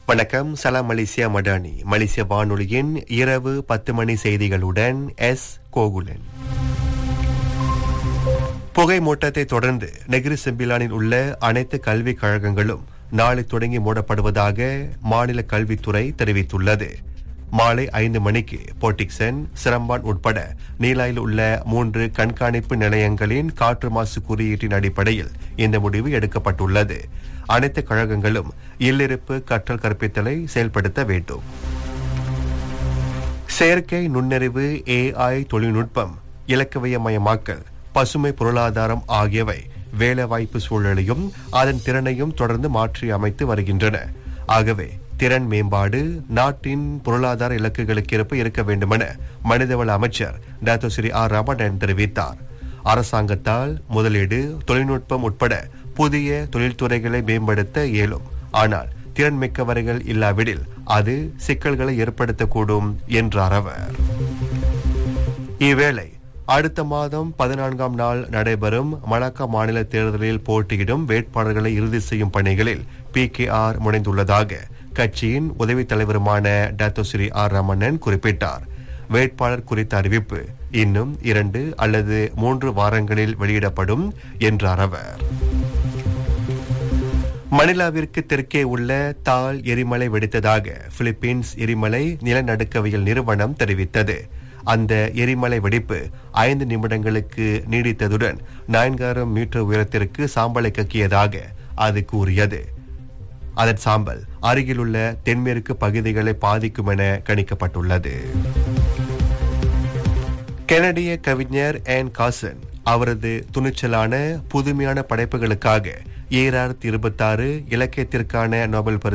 வணக்கம் சலாம் மலேசியா மடானி மலேசிய வானொலியின் இரவு பத்து மணி செய்திகளுடன் எஸ் கோகுலன் புகை மூட்டத்தை தொடர்ந்து நெகிரி செம்பிலானில் உள்ள அனைத்து கல்விக் கழகங்களும் நாளை தொடங்கி மூடப்படுவதாக மாநில கல்வித்துறை தெரிவித்துள்ளது மாலை ஐந்து மணிக்கு போட்டிக்சன் சிரம்பான் உட்பட நீலாயில் உள்ள மூன்று கண்காணிப்பு நிலையங்களின் காற்று மாசு குறியீட்டின் அடிப்படையில் இந்த முடிவு எடுக்கப்பட்டுள்ளது அனைத்து கழகங்களும் இல்லிருப்பு கற்றல் கற்பித்தலை செயல்படுத்த வேண்டும் செயற்கை நுண்ணறிவு ஏஐ தொழில்நுட்பம் இலக்கவியமயமாக்கல் பசுமை பொருளாதாரம் ஆகியவை வேலைவாய்ப்பு சூழலையும் அதன் திறனையும் தொடர்ந்து மாற்றி அமைத்து வருகின்றன ஆகவே திறன் மேம்பாடு நாட்டின் பொருளாதார இலக்குகளுக்கேற்ப இருக்க வேண்டுமென மனிதவள அமைச்சர் டாக்டர் ஸ்ரீ ஆர் ரமணன் தெரிவித்தார் அரசாங்கத்தால் முதலீடு தொழில்நுட்பம் உட்பட புதிய தொழில்துறைகளை மேம்படுத்த இயலும் ஆனால் திறன் மிக்கவர்கள் இல்லாவிடில் அது சிக்கல்களை ஏற்படுத்தக்கூடும் என்றார் அவர் இவ்வேளை அடுத்த மாதம் பதினான்காம் நாள் நடைபெறும் மலாக்கா மாநில தேர்தலில் போட்டியிடும் வேட்பாளர்களை இறுதி செய்யும் பணிகளில் பி கே ஆர் முனைந்துள்ளதாக கட்சியின் உதவித் தலைவருமான டாக்டர் ஸ்ரீ ஆர் ரமணன் குறிப்பிட்டார் வேட்பாளர் குறித்த அறிவிப்பு இன்னும் இரண்டு அல்லது மூன்று வாரங்களில் வெளியிடப்படும் என்றார் அவர் மணிலாவிற்கு தெற்கே உள்ள தால் எரிமலை வெடித்ததாக பிலிப்பீன்ஸ் எரிமலை நிலநடுக்கவியல் நிறுவனம் தெரிவித்தது அந்த எரிமலை வெடிப்பு ஐந்து நிமிடங்களுக்கு நீடித்ததுடன் நான்காயிரம் மீட்டர் உயரத்திற்கு சாம்பலை கக்கியதாக அது கூறியது அதன் சாம்பல் அருகிலுள்ள தென்மேற்கு பகுதிகளை பாதிக்கும் என கணிக்கப்பட்டுள்ளது கனடிய கவிஞர் ஆன் காசன் அவரது துணிச்சலான புதுமையான படைப்புகளுக்காக ஏழாயிரத்தி இருபத்தாறு இலக்கியத்திற்கான நோபல் பரிசு